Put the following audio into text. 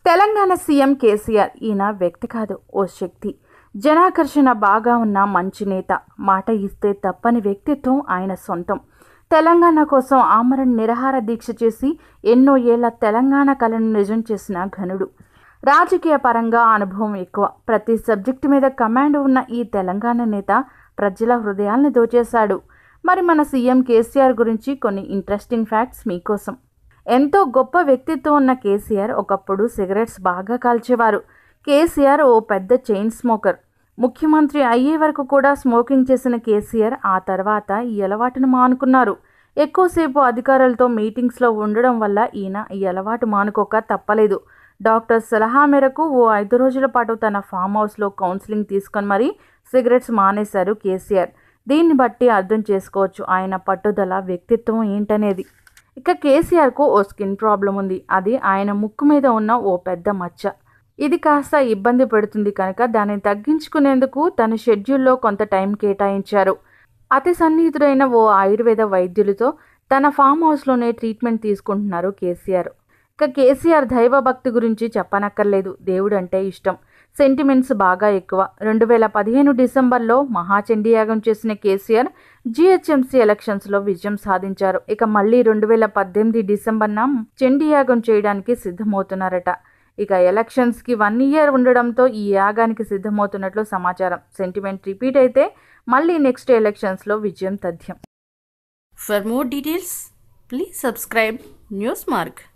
Telangana CM KCR ఈయన వ్యక్తి కాదు ఓ శక్తి జనాకర్షణ బాగా ఉన్న మంచి నేత మాట ఇస్తే తప్పని వ్యక్తిత్వం ఆయన సొంతం తెలంగాణ కోసం ఆమరణ నిరహార దీక్ష చేసి ఎన్నో ఏళ్ల తెలంగాణ కళను నిజం చేసిన ఘనుడు రాజకీయ పరంగా అనుభవం ఎక్కువ ప్రతి సబ్జెక్టు మీద కమాండ్ ఉన్న ఈ తెలంగాణ నేత ప్రజల హృదయాల్ని దోచేశాడు మరి మన సీఎం కేసీఆర్ గురించి కొన్ని ఇంట్రెస్టింగ్ ఫ్యాక్ట్స్ మీకోసం ఎంతో గొప్ప వ్యక్తిత్వం ఉన్న కేసీఆర్ ఒకప్పుడు సిగరెట్స్ బాగా కాల్చేవారు కేసీఆర్ ఓ పెద్ద చైన్ స్మోకర్ ముఖ్యమంత్రి అయ్యే వరకు కూడా స్మోకింగ్ చేసిన కేసీఆర్ ఆ తర్వాత ఈ అలవాటును మానుకున్నారు ఎక్కువసేపు అధికారులతో మీటింగ్స్లో ఉండడం వల్ల ఈయన ఈ అలవాటు మానుకోక తప్పలేదు డాక్టర్ సలహా మేరకు ఓ ఐదు రోజుల పాటు తన ఫామ్ హౌస్లో కౌన్సిలింగ్ తీసుకొని మరీ సిగరెట్స్ మానేశారు కేసీఆర్ దీన్ని బట్టి అర్థం చేసుకోవచ్చు ఆయన పట్టుదల వ్యక్తిత్వం ఏంటనేది ఇక కేసీఆర్కు ఓ స్కిన్ ప్రాబ్లం ఉంది అది ఆయన ముక్కు మీద ఉన్న ఓ పెద్ద మచ్చ ఇది కాస్త ఇబ్బంది పెడుతుంది కనుక దాన్ని తగ్గించుకునేందుకు తన షెడ్యూల్లో కొంత టైం కేటాయించారు అతి సన్నిహితుడైన ఓ ఆయుర్వేద వైద్యులతో తన ఫామ్ హౌస్లోనే ట్రీట్మెంట్ తీసుకుంటున్నారు కేసీఆర్ ఇక కేసీఆర్ దైవభక్తి గురించి చెప్పనక్కర్లేదు దేవుడు అంటే ఇష్టం సెంటిమెంట్స్ బాగా ఎక్కువ రెండు వేల పదిహేను డిసెంబర్లో మహాచండీ యాగం చేసిన కేసీఆర్ జిహెచ్ఎంసీ ఎలక్షన్స్లో విజయం సాధించారు ఇక మళ్ళీ రెండు వేల పద్దెనిమిది డిసెంబర్న చండీ యాగం చేయడానికి సిద్ధమవుతున్నారట ఇక ఎలక్షన్స్కి వన్ ఇయర్ ఉండడంతో ఈ యాగానికి సిద్ధమవుతున్నట్లు సమాచారం సెంటిమెంట్ రిపీట్ అయితే మళ్ళీ నెక్స్ట్ ఎలక్షన్స్లో విజయం తథ్యం For more details, please subscribe Newsmark.